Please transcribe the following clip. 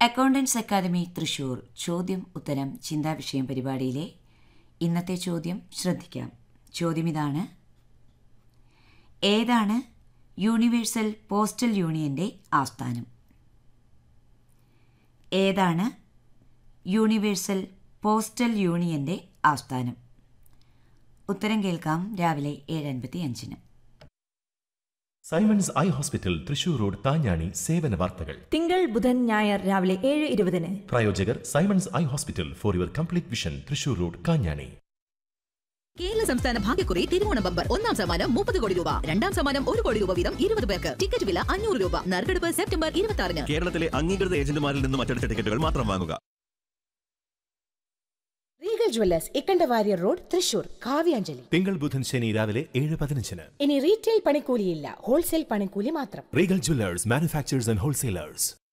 accountants academy Thrissur ചോദ്യം ഉത്തരം ചിന്താവിഷയം പരിപാടിയിലെ ഇന്നത്തെ ചോദ്യം ശ്രദ്ധിക്കാം ചോദ്യം ഇതാണ് ഏതാണ് യൂണിവേഴ്സൽ പോസ്റ്റൽ യൂണിയന്റെ ആസ്ഥാനം ഏതാണ് യൂണിവേഴ്സൽ പോസ്റ്റൽ യൂണിയന്റെ ആസ്ഥാനം ഉത്തരം കേൾക്കാം രാവിലെ ഏഴ് അൻപത്തി അഞ്ചിന് Simons eye hospital Thrissur road Thanjani സേവന വാർത്തകൾ തിങ്കൾ ബുധൻ ഞായർ രാവിലെ ഏഴ് ഇരുപതിന് പ്രായോജകർ Simons eye hospital for your complete vision Thrissur road Kanjani Kerala സംസ്ഥാന ഭാഗ്യക്കുറി തിരുവോണ ബമ്പർ ഒന്നാം സമ്മാനം മുപ്പത് കോടി രൂപ രണ്ടാം സമ്മാനം ഒരു കോടി രൂപ വീതം ഇരുപത് പേർക്ക് ടിക്കറ്റ് വില അഞ്ഞൂറ് രൂപ നറുക്കെടുപ്പ് സെപ്റ്റംബർ ഇരുപത്തി ആറിന് കേരളത്തിലെ അംഗീകൃത ഏജന്റുമാരിൽ നിന്നും അച്ചടിച്ച ടിക്കറ്റുകൾ മാത്രം വാങ്ങുക Regal Jewellers Ikkanda Warrier road Thrissur Kavyanjali തിങ്കൾ ബുധൻ ശനി രാവിലെ ഏഴ് പതിനഞ്ചിന് ഇനി റീറ്റെയിൽ പണിക്കൂലിയില്ല ഹോൾസെയിൽ പണിക്കൂലി മാത്രം Regal Jewellers manufacturers and wholesalers